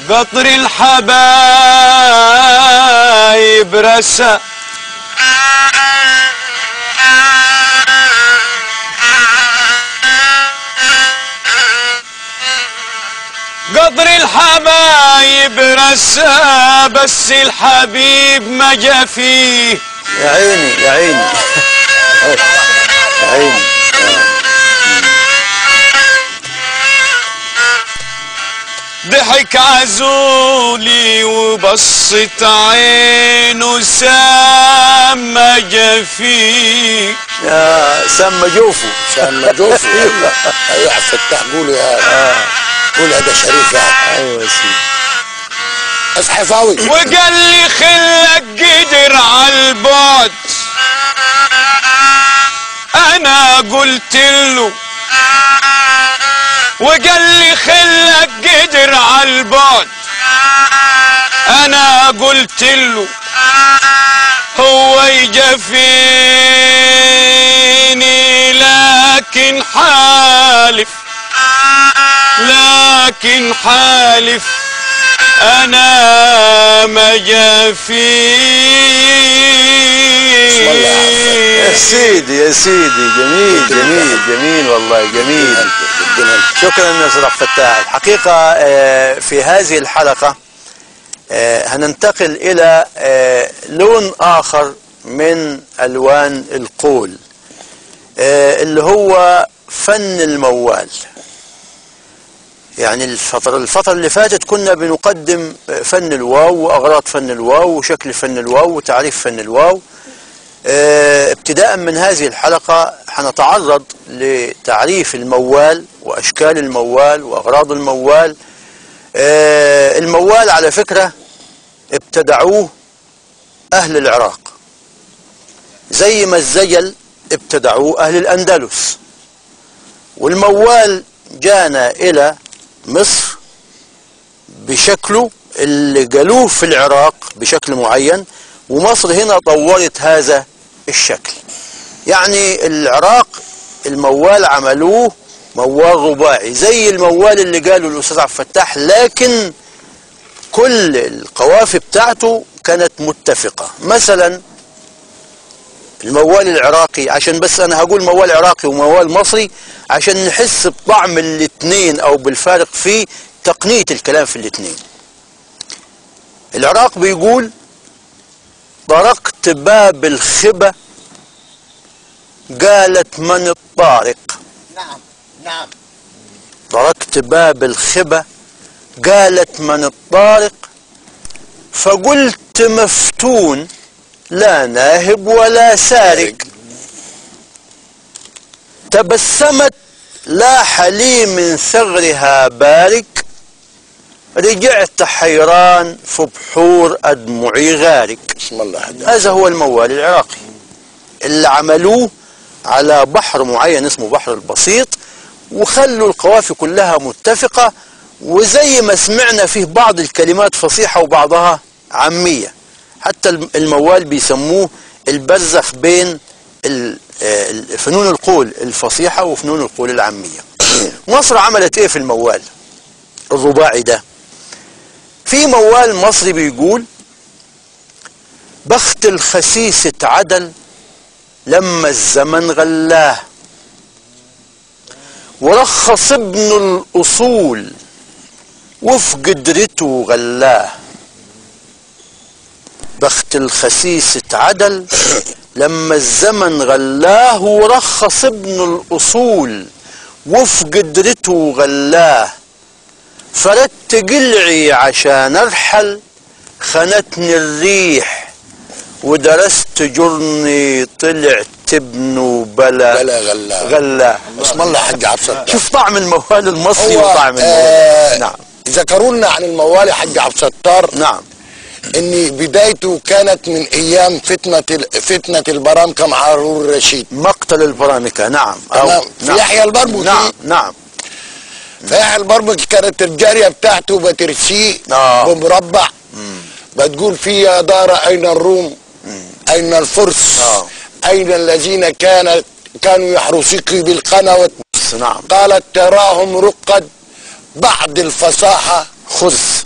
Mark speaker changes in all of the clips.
Speaker 1: قطر الحبايب رسى قطر الحبايب رسى بس الحبيب ما جا فيه
Speaker 2: يا عيني يا عيني يا عيني
Speaker 1: ضحك عزولي وبصت عينه سام ما جا فيه
Speaker 2: يا سما جوفو
Speaker 3: سام جوفي ايوه ايوه عبد الفتاح قولوا يا قول هذا شريف يعني
Speaker 2: ايوه يا سيدي
Speaker 3: اسحفاوي
Speaker 1: وقال لي خلك قدر على البعد انا قلت له وقال لي خلك قدر على البعد انا قلت له هو يجفيني لكن حالف لكن حالف انا ما
Speaker 2: يا
Speaker 1: جفيني
Speaker 2: سيدي يا سيدي جميل جميل جميل والله جميل شكرا يا استاذ عبد الفتاح الحقيقه آه، في هذه الحلقه آه، هننتقل الى آه، لون اخر من الوان القول آه، اللي هو فن الموال يعني الفترة الفترة اللي فاتت كنا بنقدم فن الواو وأغراض فن الواو وشكل فن الواو وتعريف فن الواو آه، ابتداء من هذه الحلقة هنتعرض لتعريف الموال وأشكال الموال وأغراض الموال آه، الموال على فكرة ابتدعوه أهل العراق زي ما الزجل ابتدعوه أهل الأندلس والموال جانا إلى مصر بشكله اللي جالوه في العراق بشكل معين ومصر هنا طورت هذا الشكل يعني العراق الموال عملوه موال رباعي زي الموال اللي قاله الأستاذ عبد الفتاح لكن كل القوافي بتاعته كانت متفقة مثلا الموال العراقي عشان بس انا هقول موال عراقي وموال مصري عشان نحس بطعم الاثنين او بالفارق في تقنية الكلام في الاثنين العراق بيقول طرقت باب الخبة قالت من الطارق
Speaker 3: نعم نعم
Speaker 2: طرقت باب الخبة قالت من الطارق فقلت مفتون لا ناهب ولا سارق تبسمت لاح لي من ثغرها بارك رجعت حيران في بحور أدمعي غارق
Speaker 3: بسم الله حدا
Speaker 2: هذا هو الموال العراقي اللي عملوه على بحر معين اسمه بحر البسيط وخلوا القوافي كلها متفقة وزي ما سمعنا فيه بعض الكلمات فصيحة وبعضها عامية حتى الموال بيسموه البرزخ بين ال- آه، فنون القول الفصيحة وفنون القول العامية مصر عملت ايه في الموال الرباعي ده في موال مصري بيقول بخت الخسيس اتعدل لما الزمن غلاه ورخص ابن الأصول وفي قدرته غلاه بخت الخسيس اتعدل لما الزمن غلاه ورخص ابن الأصول وفي قدرته غلاه فردت قلعي عشان ارحل خنتني الريح ودرست جرني طلعت ابنه بلا
Speaker 3: بلا غلا
Speaker 2: غلا
Speaker 3: بسم الله حج عبد الستار
Speaker 2: شوف طعم الموال المصري
Speaker 3: هو
Speaker 2: وطعم الموال
Speaker 3: آه
Speaker 2: نعم
Speaker 3: ذكروا لنا عن الموالي حج عبد الستار
Speaker 2: نعم
Speaker 3: ان بدايته كانت من ايام فتنه ال- فتنه البرامكه مع هارون الرشيد
Speaker 2: مقتل البرامكة نعم أو-
Speaker 3: تمام. في يحيى البربري.
Speaker 2: نعم نعم
Speaker 3: فيحيى البرمكي كانت الجاريه بتاعته بترسيه
Speaker 2: آه.
Speaker 3: بمربع بتقول فيه يا دار اين الروم اين الفرس
Speaker 2: آه.
Speaker 3: اين الذين كانت كانوا يحرسك بالقنوة
Speaker 2: نعم
Speaker 3: قالت تراهم رقد بعد الفصاحة
Speaker 2: خذ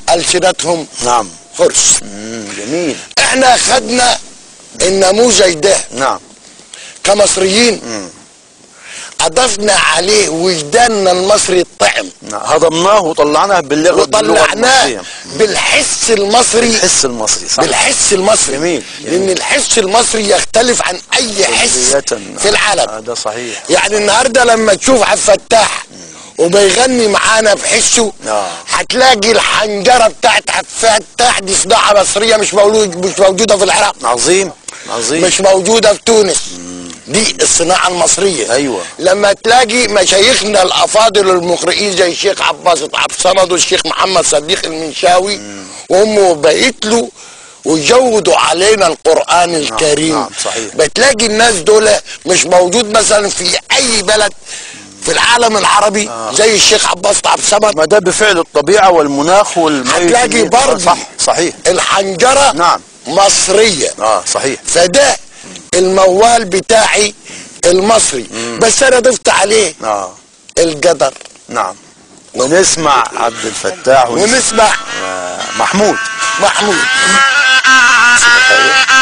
Speaker 3: ألسنتهم
Speaker 2: نعم
Speaker 3: خرس
Speaker 2: مم. جميل
Speaker 3: احنا خدنا النموذج ده
Speaker 2: نعم
Speaker 3: كمصريين اضفنا عليه وجداننا المصري الطعم
Speaker 2: نعم. هضمناه وطلعناه باللغة باللغة
Speaker 3: وطلعناه
Speaker 2: المصرية
Speaker 3: بالحس المصري
Speaker 2: الحس المصري صح
Speaker 3: بالحس المصري
Speaker 2: جميل.
Speaker 3: لان الحس المصري يختلف عن اي حس
Speaker 2: كلية.
Speaker 3: في العالم
Speaker 2: هذا صحيح
Speaker 3: يعني النهارده لما تشوف عبد الفتاح وبيغني معانا بحسه
Speaker 2: آه.
Speaker 3: هتلاقي الحنجره بتاعت عبد الفتاح دي صناعه مصريه مش موجود مش موجوده في العراق
Speaker 2: عظيم عظيم
Speaker 3: مش موجوده في تونس دي الصناعه المصريه
Speaker 2: أيوة.
Speaker 3: لما تلاقي مشايخنا الافاضل المقرئين زي الشيخ عباس عبد الصمد والشيخ محمد صديق المنشاوي وهم بيتلوا ويجودوا علينا القران الكريم
Speaker 2: نعم، صحيح.
Speaker 3: بتلاقي الناس دول مش موجود مثلا في اي بلد في العالم العربي زي الشيخ عباس عبد الصمد
Speaker 2: ما ده بفعل الطبيعة والمناخ والميت
Speaker 3: هتلاقي برضه
Speaker 2: صح صحيح
Speaker 3: الحنجره
Speaker 2: نعم.
Speaker 3: مصريه
Speaker 2: اه صحيح
Speaker 3: فده الموال بتاعي المصري بس انا ضفت عليه
Speaker 2: اه
Speaker 3: القدر
Speaker 2: نعم ونسمع عبد الفتاح ونسمع
Speaker 3: ونسمع
Speaker 2: آه، محمود
Speaker 3: محمود
Speaker 2: صحيح.